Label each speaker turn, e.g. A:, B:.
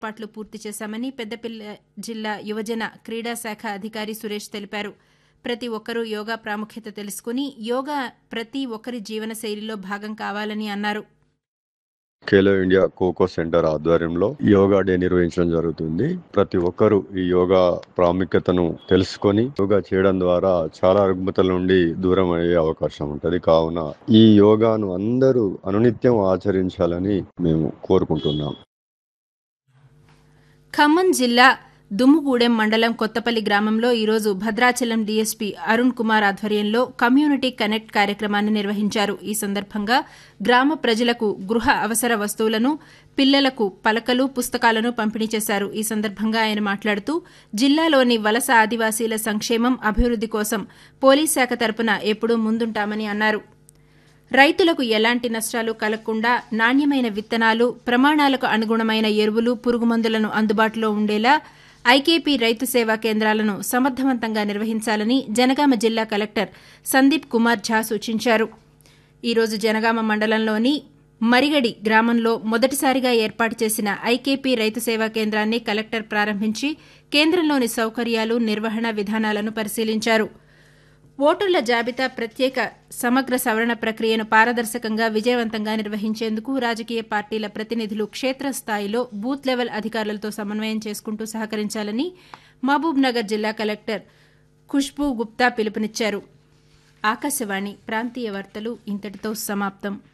A: ఏర్పాట్లు పూర్తి చేశామని పెద్దపల్లి జిల్లా యువజన క్రీడా శాఖ అధికారి సురేష్ తెలిపారు ప్రతి ఒక్కరూ యోగా ప్రాముఖ్యత తెలుసుకుని యోగా ప్రతి ఒక్కరి జీవన శైలిలో భాగం కావాలని అన్నారు
B: ఖేలో ఇండియా కోకో సెంటర్ ఆధ్వర్యంలో యోగా డే నిర్వహించడం జరుగుతుంది ప్రతి ఒక్కరూ ఈ యోగా ప్రాముఖ్యతను తెలుసుకొని యోగా చేయడం ద్వారా చాలా రుగ్మతల నుండి దూరం అయ్యే అవకాశం ఉంటది కావున ఈ యోగాను అందరూ అనునిత్యం ఆచరించాలని మేము కోరుకుంటున్నాం
A: ఖమ్మం జిల్లా దుమ్ముగూడెం మండలం కొత్తపల్లి గ్రామంలో ఈరోజు భద్రాచలం డీఎస్పీ అరుణ్ కుమార్ ఆధ్వర్యంలో కమ్యూనిటీ కనెక్ట్ కార్యక్రమాన్ని నిర్వహించారు ఈ సందర్భంగా గ్రామ ప్రజలకు గృహ అవసర వస్తువులను పిల్లలకు పలకలు పుస్తకాలను పంపిణీ చేశారు ఈ సందర్భంగా ఆయన మాట్లాడుతూ జిల్లాలోని వలస ఆదివాసీల సంక్షేమం అభివృద్ది కోసం పోలీస్ శాఖ తరపున ఎప్పుడూ ముందుంటామని అన్నారు రైతులకు ఎలాంటి నష్టాలు కలగకుండా నాణ్యమైన విత్తనాలు ప్రమాణాలకు అనుగుణమైన ఎరువులు పురుగుమందులను అందుబాటులో ఉండేలా ఐకేపీ రైతు సేవా కేంద్రాలను సమర్థవంతంగా నిర్వహించాలని జనగామ జిల్లా కలెక్టర్ సందీప్ కుమార్ ఝా సూచించారు ఈరోజు జనగామ మండలంలోని మరిగడి గ్రామంలో మొదటిసారిగా ఏర్పాటు చేసిన ఐకేపీ రైతు సేవా కేంద్రాన్ని కలెక్టర్ ప్రారంభించి కేంద్రంలోని సౌకర్యాలు నిర్వహణ విధానాలను పరిశీలించారు ఓటర్ల జాబితా ప్రత్యేక సమగ్ర సవరణ ప్రక్రియను పారదర్శకంగా విజయవంతంగా నిర్వహించేందుకు రాజకీయ పార్టీల ప్రతినిధులు క్షేత్రస్థాయిలో బూత్ లెవెల్ అధికారులతో సమన్వయం చేసుకుంటూ సహకరించాలని మహబూబ్ నగర్ జిల్లా కలెక్టర్ ఖుష్బూ గుప్తా పిలుపునిచ్చారు ఆకాశవాణి ప్రాంతీయ వార్తలు ఇంతటితో సమాప్తం